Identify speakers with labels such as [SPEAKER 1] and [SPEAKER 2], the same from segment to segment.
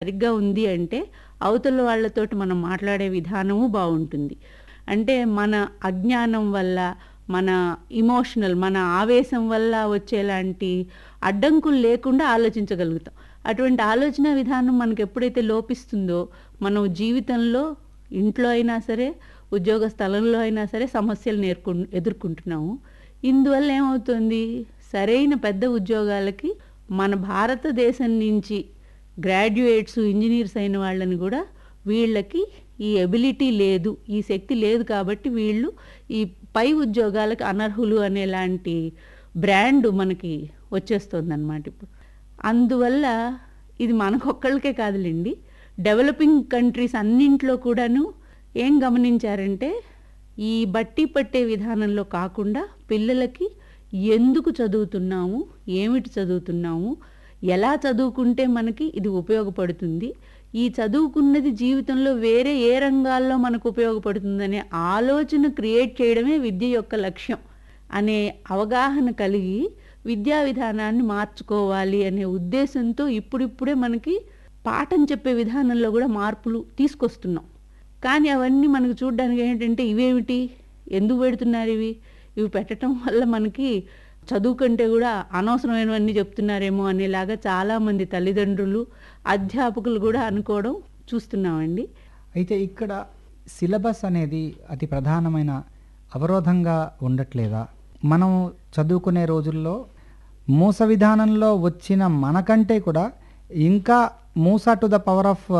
[SPEAKER 1] సరిగ్గా ఉంది అంటే అవతల వాళ్ళతోటి మనం మాట్లాడే విధానము బాగుంటుంది అంటే మన అజ్ఞానం వల్ల మన ఇమోషనల్ మన ఆవేశం వల్ల వచ్చేలాంటి అడ్డంకులు లేకుండా ఆలోచించగలుగుతాం అటువంటి ఆలోచన విధానం మనకు ఎప్పుడైతే లోపిస్తుందో మనం జీవితంలో ఇంట్లో అయినా సరే ఉద్యోగ స్థలంలో అయినా సరే సమస్యలు నేర్కొ ఎదుర్కొంటున్నాము ఇందువల్ల ఏమవుతుంది సరైన పెద్ద ఉద్యోగాలకి మన భారతదేశం నుంచి గ్రాడ్యుయేట్స్ ఇంజనీర్స్ అయిన వాళ్ళని కూడా వీళ్ళకి ఈ ఎబిలిటీ లేదు ఈ శక్తి లేదు కాబట్టి వీళ్ళు ఈ పై ఉద్యోగాలకు అనర్హులు అనేలాంటి బ్రాండ్ మనకి వచ్చేస్తుంది అనమాట ఇప్పుడు అందువల్ల ఇది మనకొక్కళ్ళకే కాదులేండి డెవలపింగ్ కంట్రీస్ అన్నింట్లో కూడాను ఏం గమనించారంటే ఈ బట్టి పట్టే విధానంలో కాకుండా పిల్లలకి ఎందుకు చదువుతున్నాము ఏమిటి చదువుతున్నాము ఎలా చదువుకుంటే మనకి ఇది ఉపయోగపడుతుంది ఈ చదువుకున్నది జీవితంలో వేరే ఏ రంగాల్లో మనకు ఉపయోగపడుతుందనే ఆలోచన క్రియేట్ చేయడమే విద్య యొక్క లక్ష్యం అనే అవగాహన కలిగి విద్యా విధానాన్ని మార్చుకోవాలి అనే ఉద్దేశంతో ఇప్పుడిప్పుడే మనకి పాఠం చెప్పే విధానంలో కూడా మార్పులు తీసుకొస్తున్నాం కానీ అవన్నీ మనకు చూడడానికి ఏంటంటే ఇవేమిటి ఎందుకు పెడుతున్నారు ఇవి ఇవి పెట్టడం వల్ల మనకి చదువు కంటే కూడా అనవసరమైనవన్నీ చెప్తున్నారేమో అనేలాగా చాలామంది తల్లిదండ్రులు అధ్యాపకులు కూడా అనుకోవడం చూస్తున్నామండి
[SPEAKER 2] అయితే ఇక్కడ సిలబస్ అనేది అతి ప్రధానమైన అవరోధంగా ఉండట్లేదా మనం చదువుకునే రోజుల్లో మూస విధానంలో వచ్చిన మనకంటే కూడా ఇంకా మూస to the power of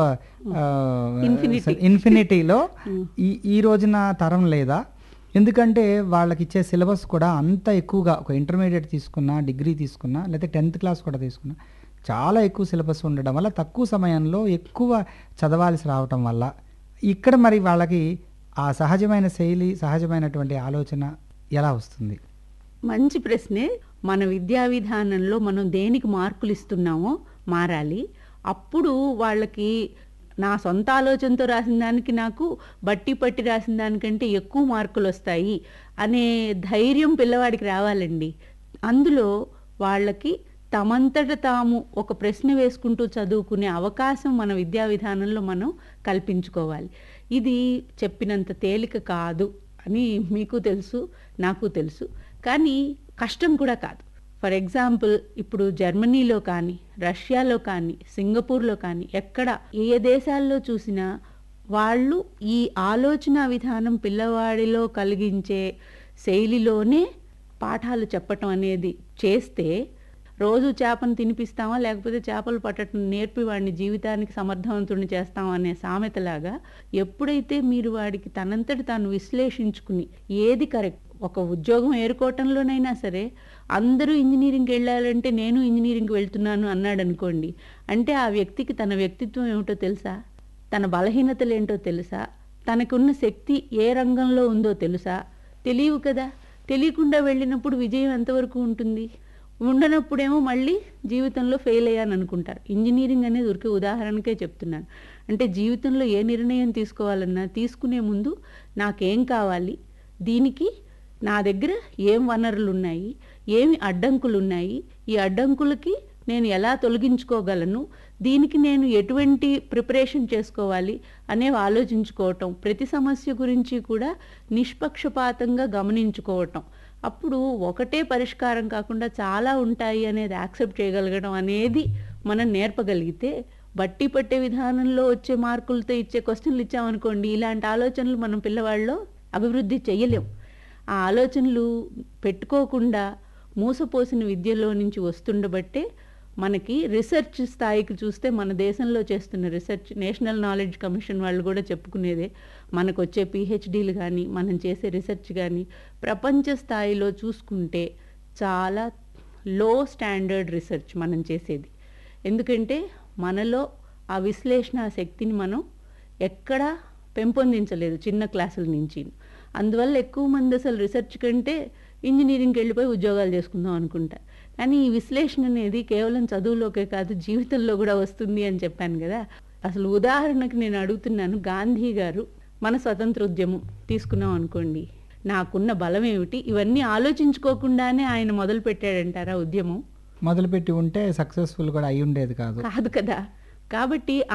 [SPEAKER 1] Infinity.
[SPEAKER 2] ఇన్ఫినిటీలో ఈ ఈ రోజున తరం లేదా ఎందుకంటే వాళ్ళకి ఇచ్చే సిలబస్ కూడా అంత ఎక్కువగా ఒక ఇంటర్మీడియట్ తీసుకున్నా డిగ్రీ తీసుకున్నా లేదా టెన్త్ క్లాస్ కూడా తీసుకున్నా చాలా ఎక్కువ సిలబస్ ఉండడం వల్ల తక్కువ సమయంలో ఎక్కువ చదవాల్సి రావటం వల్ల ఇక్కడ మరి వాళ్ళకి ఆ సహజమైన శైలి సహజమైనటువంటి ఆలోచన ఎలా వస్తుంది
[SPEAKER 1] మంచి ప్రశ్నే మన విద్యా విధానంలో మనం దేనికి మార్కులు ఇస్తున్నామో మారాలి అప్పుడు వాళ్ళకి నా సొంత ఆలోచనతో రాసిన దానికి నాకు బట్టి పట్టి రాసిన దానికంటే ఎక్కువ మార్కులు వస్తాయి అనే ధైర్యం పిల్లవాడికి రావాలండి అందులో వాళ్ళకి తమంతట తాము ఒక ప్రశ్న వేసుకుంటూ చదువుకునే అవకాశం మన విద్యా విధానంలో మనం కల్పించుకోవాలి ఇది చెప్పినంత తేలిక కాదు అని మీకు తెలుసు నాకు తెలుసు కానీ కష్టం కూడా కాదు ఫర్ ఎగ్జాంపుల్ ఇప్పుడు జర్మనీలో కానీ రష్యాలో కానీ సింగపూర్లో కానీ ఎక్కడ ఏ దేశాల్లో చూసినా వాళ్ళు ఈ ఆలోచన విధానం పిల్లవాడిలో కలిగించే శైలిలోనే పాఠాలు చెప్పటం అనేది చేస్తే రోజు చేపను తినిపిస్తామా లేకపోతే చేపలు పట్టడం నేర్పి వాడిని జీవితానికి సమర్థవంతుడిని చేస్తామా అనే సామెతలాగా ఎప్పుడైతే మీరు వాడికి తనంతటి తాను విశ్లేషించుకుని ఏది కరెక్ట్ ఒక ఉద్యోగం ఏరుకోవటంలోనైనా సరే అందరూ ఇంజనీరింగ్కి వెళ్ళాలంటే నేను ఇంజనీరింగ్కి వెళ్తున్నాను అన్నాడు అనుకోండి అంటే ఆ వ్యక్తికి తన వ్యక్తిత్వం ఏమిటో తెలుసా తన బలహీనతలు ఏంటో తెలుసా తనకున్న శక్తి ఏ రంగంలో ఉందో తెలుసా తెలియవు కదా తెలియకుండా వెళ్ళినప్పుడు విజయం ఎంతవరకు ఉంటుంది ఉండనప్పుడేమో మళ్ళీ జీవితంలో ఫెయిల్ అయ్యాను అనుకుంటారు ఇంజనీరింగ్ అనేది ఉరికే ఉదాహరణకే చెప్తున్నాను అంటే జీవితంలో ఏ నిర్ణయం తీసుకోవాలన్నా తీసుకునే ముందు నాకేం కావాలి దీనికి నా దగ్గర ఏం వనరులు ఉన్నాయి ఏమి అడ్డంకులు ఉన్నాయి ఈ అడ్డంకులకి నేను ఎలా తొలగించుకోగలను దీనికి నేను ఎటువంటి ప్రిపరేషన్ చేసుకోవాలి అనేవి ఆలోచించుకోవటం ప్రతి సమస్య గురించి కూడా నిష్పక్షపాతంగా గమనించుకోవటం అప్పుడు ఒకటే పరిష్కారం కాకుండా చాలా ఉంటాయి అనేది యాక్సెప్ట్ చేయగలగడం అనేది మనం నేర్పగలిగితే బట్టి పట్టే విధానంలో వచ్చే మార్కులతో ఇచ్చే క్వశ్చన్లు ఇచ్చామనుకోండి ఇలాంటి ఆలోచనలు మనం పిల్లవాళ్ళలో అభివృద్ధి చెయ్యలేం ఆ ఆలోచనలు పెట్టుకోకుండా మూసపోసిన విద్యలో నుంచి వస్తుండబట్టే మనకి రీసెర్చ్ స్థాయికి చూస్తే మన దేశంలో చేస్తున్న రీసెర్చ్ నేషనల్ నాలెడ్జ్ కమిషన్ వాళ్ళు కూడా చెప్పుకునేదే మనకు వచ్చే పిహెచ్డీలు కానీ మనం చేసే రీసెర్చ్ కానీ ప్రపంచ స్థాయిలో చూసుకుంటే చాలా లో స్టాండర్డ్ రీసెర్చ్ మనం చేసేది ఎందుకంటే మనలో ఆ విశ్లేషణ శక్తిని మనం ఎక్కడా పెంపొందించలేదు చిన్న క్లాసుల నుంచి అందువల్ల ఎక్కువ మంది అసలు రీసెర్చ్ కంటే ఇంజనీరింగ్కి వెళ్ళిపోయి ఉద్యోగాలు చేసుకుందాం అనుకుంటారు కానీ ఈ విశ్లేషణ అనేది కేవలం చదువులోకే కాదు జీవితంలో కూడా వస్తుంది అని చెప్పాను కదా అసలు ఉదాహరణకు నేను అడుగుతున్నాను గాంధీ గారు మన స్వతంత్ర ఉద్యమం తీసుకున్నాం అనుకోండి నాకున్న బలం ఏమిటి ఇవన్నీ ఆలోచించుకోకుండానే ఆయన మొదలు పెట్టాడంటారా ఉద్యమం
[SPEAKER 2] మొదలుపెట్టి ఉంటే సక్సెస్ఫుల్ కూడా అయి ఉండేది కాదు
[SPEAKER 1] కాదు కదా కాబట్టి